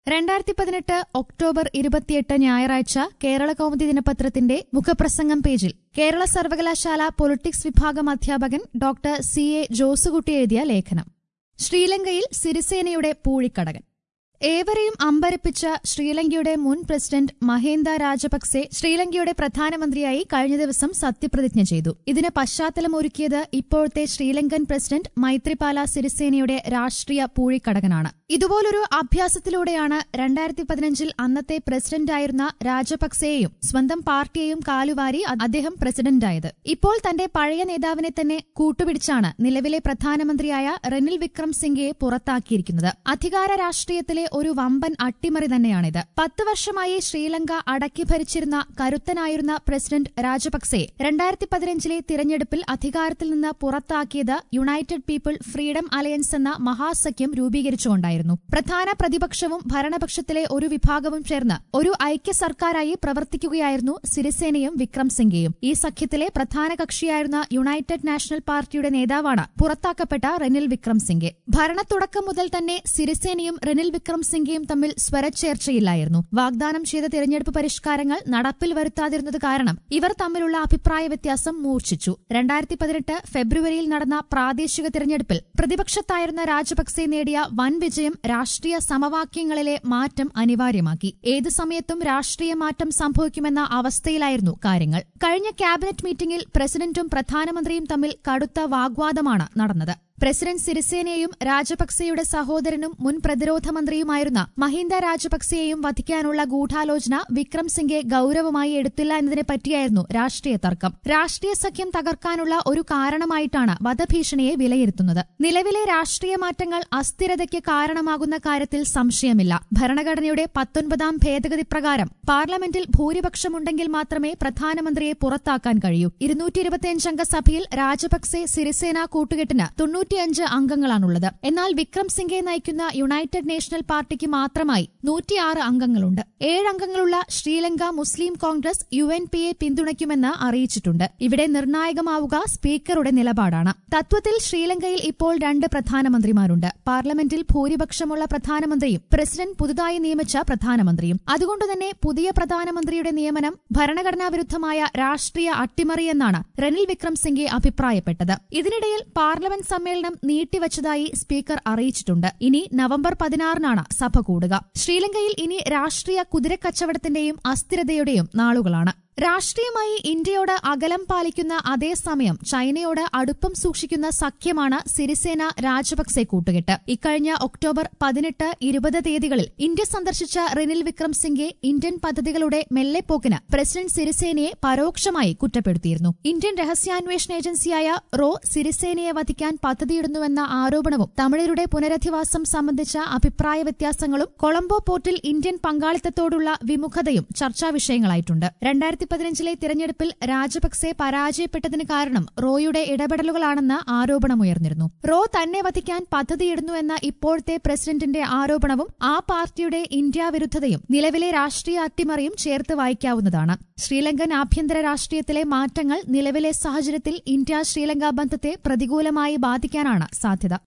രണ്ടായിരത്തി പതിനെട്ട് ഒക്ടോബർ ഇരുപത്തിയെട്ട് ഞായറാഴ്ച കേരള കൗമുദി ദിനപത്രത്തിന്റെ മുഖപ്രസംഗം പേജിൽ കേരള സർവകലാശാല പൊളിറ്റിക്സ് വിഭാഗം അധ്യാപകൻ ഡോക്ടർ സി എ ജോസുകുട്ടി എഴുതിയ ലേഖനം ശ്രീലങ്കയിൽ സിരിസേനയുടെ പൂഴിക്കടകൻ ഏവരെയും അമ്പരപ്പിച്ച ശ്രീലങ്കയുടെ മുൻ പ്രസിഡന്റ് മഹേന്ദ രാജപക്സെ ശ്രീലങ്കയുടെ പ്രധാനമന്ത്രിയായി കഴിഞ്ഞ ദിവസം സത്യപ്രതിജ്ഞ ചെയ്തു ഇതിന് പശ്ചാത്തലമൊരുക്കിയത് ഇപ്പോഴത്തെ ശ്രീലങ്കൻ പ്രസിഡന്റ് മൈത്രിപാല സിരിസേനയുടെ രാഷ്ട്രീയ പൂഴിക്കടകനാണ് ഇതുപോലൊരു അഭ്യാസത്തിലൂടെയാണ് രണ്ടായിരത്തി പതിനഞ്ചിൽ അന്നത്തെ പ്രസിഡന്റായിരുന്ന രാജപക്സെയെയും സ്വന്തം പാർട്ടിയെയും കാലുവാരി അദ്ദേഹം പ്രസിഡന്റായത് ഇപ്പോൾ തന്റെ പഴയ നേതാവിനെ തന്നെ കൂട്ടുപിടിച്ചാണ് നിലവിലെ പ്രധാനമന്ത്രിയായ റെനിൽ വിക്രം സിംഗയെ പുറത്താക്കിയിരിക്കുന്നത് അധികാര രാഷ്ട്രീയത്തിലെ ഒരു വമ്പൻ അട്ടിമറി തന്നെയാണിത് പത്ത് വർഷമായി ശ്രീലങ്ക അടക്കി ഭരിച്ചിരുന്ന കരുത്തനായിരുന്ന പ്രസിഡന്റ് രാജപക്സെ രണ്ടായിരത്തി പതിനഞ്ചിലെ തിരഞ്ഞെടുപ്പിൽ അധികാരത്തിൽ നിന്ന് പുറത്താക്കിയത് യുണൈറ്റഡ് പീപ്പിൾ ഫ്രീഡം അലയൻസ് എന്ന മഹാസഖ്യം രൂപീകരിച്ചുകൊണ്ടായിരുന്നു പ്രധാന പ്രതിപക്ഷവും ഭരണപക്ഷത്തിലെ ഒരു വിഭാഗവും ചേർന്ന് ഒരു ഐക്യ സർക്കാരായി പ്രവർത്തിക്കുകയായിരുന്നു സിരിസേനയും വിക്രം സിംഗെയും ഈ സഖ്യത്തിലെ പ്രധാന കക്ഷിയായിരുന്ന യുണൈറ്റഡ് നാഷണൽ പാർട്ടിയുടെ നേതാവാണ് പുറത്താക്കപ്പെട്ട റെനിൽ വിക്രം സിംഗെ ഭരണത്തുടക്കം മുതൽ തന്നെ സിരിസേനയും റെനിൽ വിക്രം സിംഗെയും തമ്മിൽ സ്വരച്ചേർച്ചയില്ലായിരുന്നു വാഗ്ദാനം ചെയ്ത തിരഞ്ഞെടുപ്പ് പരിഷ്കാരങ്ങൾ നടപ്പിൽ വരുത്താതിരുന്നത് കാരണം ഇവർ തമ്മിലുള്ള അഭിപ്രായ വ്യത്യാസം മൂർച്ഛിച്ചു രണ്ടായിരത്തി പതിനെട്ട് ഫെബ്രുവരിയിൽ നടന്ന പ്രാദേശിക തിരഞ്ഞെടുപ്പിൽ പ്രതിപക്ഷത്തായിരുന്ന രാജപക്സെ നേടിയ വൻ വിജയം രാഷ്ട്രീയ സമവാക്യങ്ങളിലെ മാറ്റം അനിവാര്യമാക്കി ഏതു സമയത്തും രാഷ്ട്രീയ മാറ്റം സംഭവിക്കുമെന്ന അവസ്ഥയിലായിരുന്നു കാര്യങ്ങൾ കഴിഞ്ഞ ക്യാബിനറ്റ് മീറ്റിംഗിൽ പ്രസിഡന്റും പ്രധാനമന്ത്രിയും തമ്മിൽ കടുത്ത വാഗ്വാദമാണ് നടന്നത് പ്രസിഡന്റ് സിരിസേനയെയും രാജപക്സെയുടെ സഹോദരനും മുൻ പ്രതിരോധ മന്ത്രിയുമായിരുന്ന മഹിന്ദ രാജപക്സെയെയും വധിക്കാനുള്ള ഗൂഢാലോചന വിക്രം സിംഗെ ഗൌരവമായി എടുത്തില്ല എന്നതിനെ പറ്റിയായിരുന്നു രാഷ്ട്രീയ തർക്കം രാഷ്ട്രീയ സഖ്യം തകർക്കാനുള്ള ഒരു കാരണമായിട്ടാണ് വധഭീഷണിയെ വിലയിരുത്തുന്നത് നിലവിലെ രാഷ്ട്രീയ മാറ്റങ്ങൾ അസ്ഥിരതയ്ക്ക് കാരണമാകുന്ന കാര്യത്തിൽ സംശയമില്ല ഭരണഘടനയുടെ പത്തൊൻപതാം ഭേദഗതി പ്രകാരം പാർലമെന്റിൽ ഭൂരിപക്ഷമുണ്ടെങ്കിൽ മാത്രമേ പ്രധാനമന്ത്രിയെ പുറത്താക്കാൻ കഴിയൂ ഇരുന്നൂറ്റി ഇരുപത്തിയഞ്ചംഗ സഭയിൽ രാജപക്സെ സിരിസേന കൂട്ടുകെട്ടിന് തൊണ്ണൂറ്റിയഞ്ച് അംഗങ്ങളാണുള്ളത് എന്നാൽ വിക്രം സിംഗെ നയിക്കുന്ന യുണൈറ്റഡ് നാഷണൽ പാർട്ടിക്ക് മാത്രമായി നൂറ്റിയാറ് അംഗങ്ങളുണ്ട് ഏഴംഗങ്ങളുള്ള Sri Lanka Muslim Congress U N പിയെ പിന്തുണയ്ക്കുമെന്ന് അറിയിച്ചിട്ടുണ്ട് ഇവിടെ നിർണായകമാവുക സ്പീക്കറുടെ നിലപാടാണ് തത്വത്തിൽ ശ്രീലങ്കയിൽ ഇപ്പോൾ രണ്ട് പ്രധാനമന്ത്രിമാരുണ്ട് പാർലമെന്റിൽ ഭൂരിപക്ഷമുള്ള പ്രധാനമന്ത്രിയും പ്രസിഡന്റ് പുതുതായി നിയമിച്ച പ്രധാനമന്ത്രിയും അതുകൊണ്ടുതന്നെ പുതിയ പ്രധാനമന്ത്രിയുടെ നിയമനം ഭരണഘടനാ വിരുദ്ധമായ രാഷ്ട്രീയ അട്ടിമറിയെന്നാണ് റെനിൽ വിക്രം സിംഗെ അഭിപ്രായപ്പെട്ടത് ഇതിനിടയിൽ പാർലമെന്റ് സമ്മേളനം നീട്ടിവച്ചതായി സ്പീക്കർ അറിയിച്ചിട്ടുണ്ട് ഇനി നവംബർ പതിനാറിനാണ് സഭ കൂടുക ശ്രീലങ്കയിൽ ഇനി രാഷ്ട്രീയ കുതിരക്കച്ചവടത്തിന്റെയും അസ്ഥിരതയുടെയും നാളുകളാണ് രാഷ്ട്രീയമായി ഇന്ത്യയോട് അകലം പാലിക്കുന്ന അതേസമയം ചൈനയോട് അടുപ്പം സൂക്ഷിക്കുന്ന സഖ്യമാണ് സിരിസേന രാജപക്സെ കൂട്ടുകെട്ട് ഇക്കഴിഞ്ഞ ഒക്ടോബർ പതിനെട്ട് ഇരുപത് തീയതികളിൽ ഇന്ത്യ സന്ദർശിച്ച റിനിൽ വിക്രം സിംഗെ ഇന്ത്യൻ പദ്ധതികളുടെ മെല്ലെപ്പോക്കിന് പ്രസിഡന്റ് സിരിസേനയെ പരോക്ഷമായി കുറ്റപ്പെടുത്തിയിരുന്നു ഇന്ത്യൻ രഹസ്യാന്വേഷണ ഏജൻസിയായ റോ സിരിസേനയെ വധിക്കാൻ പദ്ധതിയിടുന്നുവെന്ന ആരോപണവും തമിഴരുടെ പുനരധിവാസം സംബന്ധിച്ച അഭിപ്രായ വ്യത്യാസങ്ങളും കൊളംബോ പോർട്ടിൽ ഇന്ത്യൻ പങ്കാളിത്തത്തോടുള്ള വിമുഖതയും ചർച്ചാ വിഷയങ്ങളായിട്ടുണ്ട് രണ്ടായിരത്തി പതിനഞ്ചിലെ തിരഞ്ഞെടുപ്പിൽ രാജപക്സെ പരാജയപ്പെട്ടതിന് കാരണം റോയുടെ ഇടപെടലുകളാണെന്ന് ആരോപണമുയർന്നിരുന്നു റോ തന്നെ വധിക്കാൻ പദ്ധതിയിടുന്നുവെന്ന ഇപ്പോഴത്തെ പ്രസിഡന്റിന്റെ ആരോപണവും ആ പാർട്ടിയുടെ ഇന്ത്യ വിരുദ്ധതയും നിലവിലെ രാഷ്ട്രീയ അട്ടിമറിയും ചേർത്ത് വായിക്കാവുന്നതാണ് ശ്രീലങ്കൻ ആഭ്യന്തര രാഷ്ട്രീയത്തിലെ മാറ്റങ്ങൾ നിലവിലെ സാഹചര്യത്തിൽ ഇന്ത്യ ശ്രീലങ്ക ബന്ധത്തെ പ്രതികൂലമായി ബാധിക്കാനാണ് സാധ്യത